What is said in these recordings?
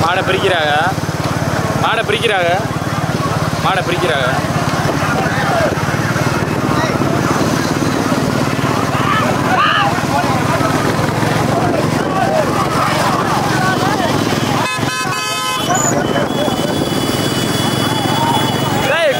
மாடை பிரிக்கிறாங்க மாடை பிரிக்கிறாங்க மாடை பிரிக்கிறாங்க ஏய்,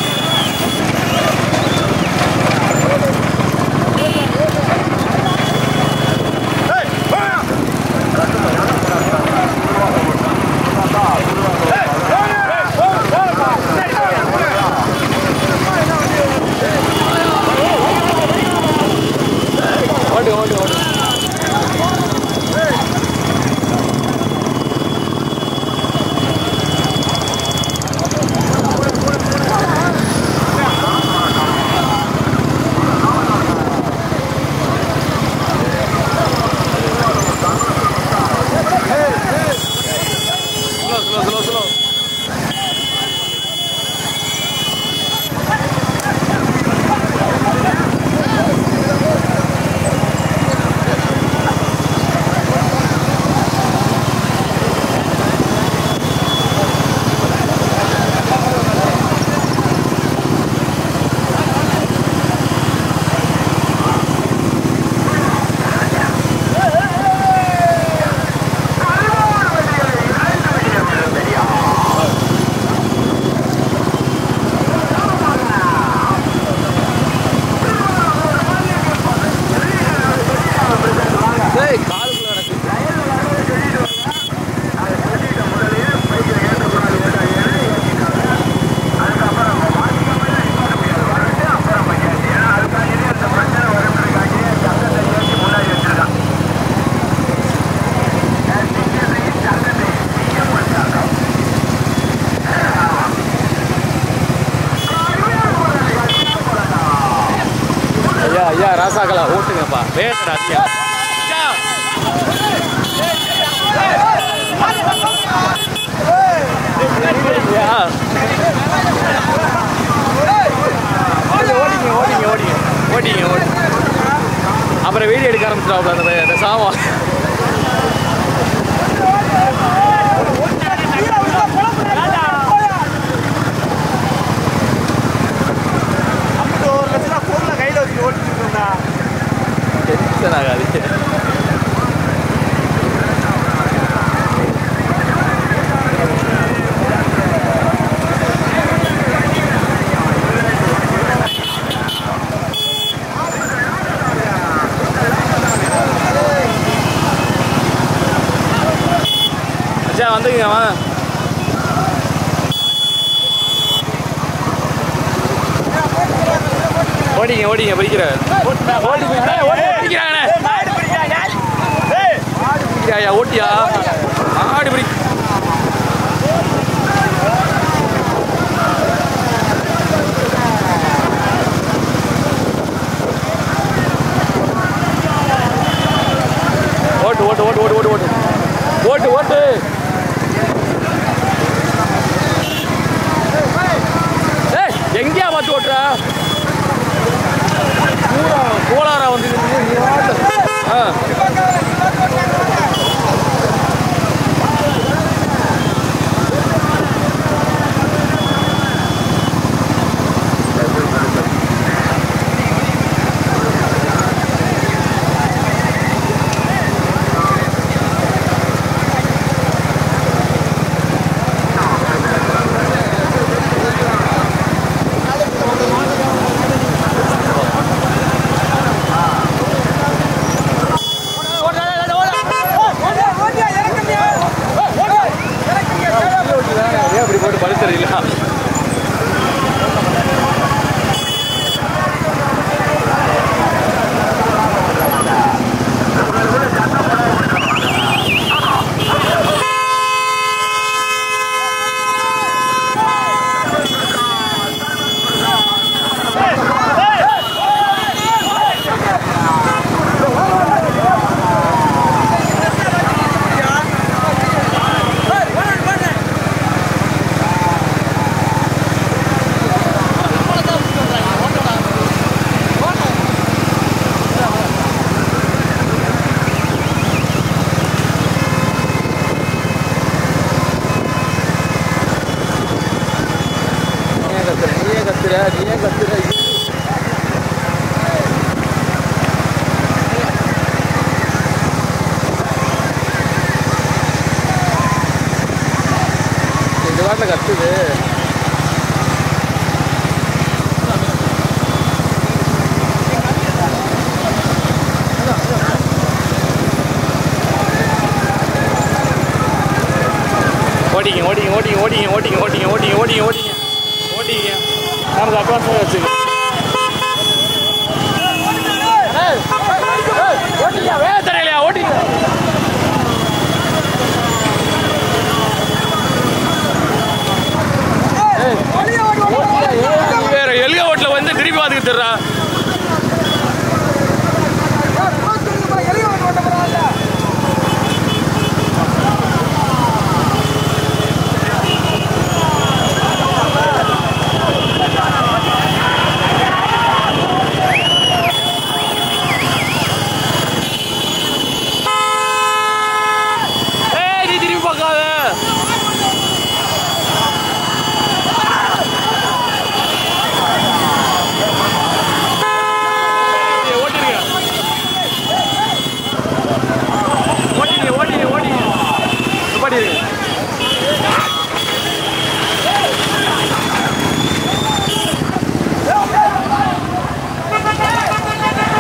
ஓடு ஓடு ஓடு ஸ்லோ ஸ்லோ ஸ்லோ ஸ்லோ ஏய் காலுக்குள்ள நடக்கு ஐயா ஐயா ராசாக்களா ஓட்டுங்கப்பா வேட்டடா ஐயா ஐயா. ஐயா. ஓடிங்க ஓடிங்க ஓடிங்க ஓடிங்க ஓடிங்க அப்புறம் வீடியோ எடுக்க ஆரம்பிச்சிடாப்ல அந்த பையன், அந்த சாமா டென்ஷன் ஆகாது மச்சான் வந்துக்குங்க வாங்க ஓடிங்க ஓடிங்க பிடிக்கிற பிடிக்கிறாங்கண்ணே பிடிக்கிறாயா ஓட்டியா ஆடி பிடி ஓட்டு ஓட்டு ஓட்டு ஓட்டு ஓட்டு ஓட்டு ஓட்டு ஓட்டு ஏய் எங்கேயா பார்த்து ஓட்டுறா பூரா கோளாரா வந்து நிக்குது, நீ வாட்டு. ஆ நீ ஏன் கத்துற இந்த வாட்டில் கத்துது ஓடிங்க ஓடிங்க ஓடிங்க ஓடிங்க ஓடிங்க ஓடிங்க ஓடிங்க ஓடிங்க ஓடிங்க ஓடிங்க நமக்கு அட்வான்ஸ் வச்சுக்க ஓட்டிங்க வே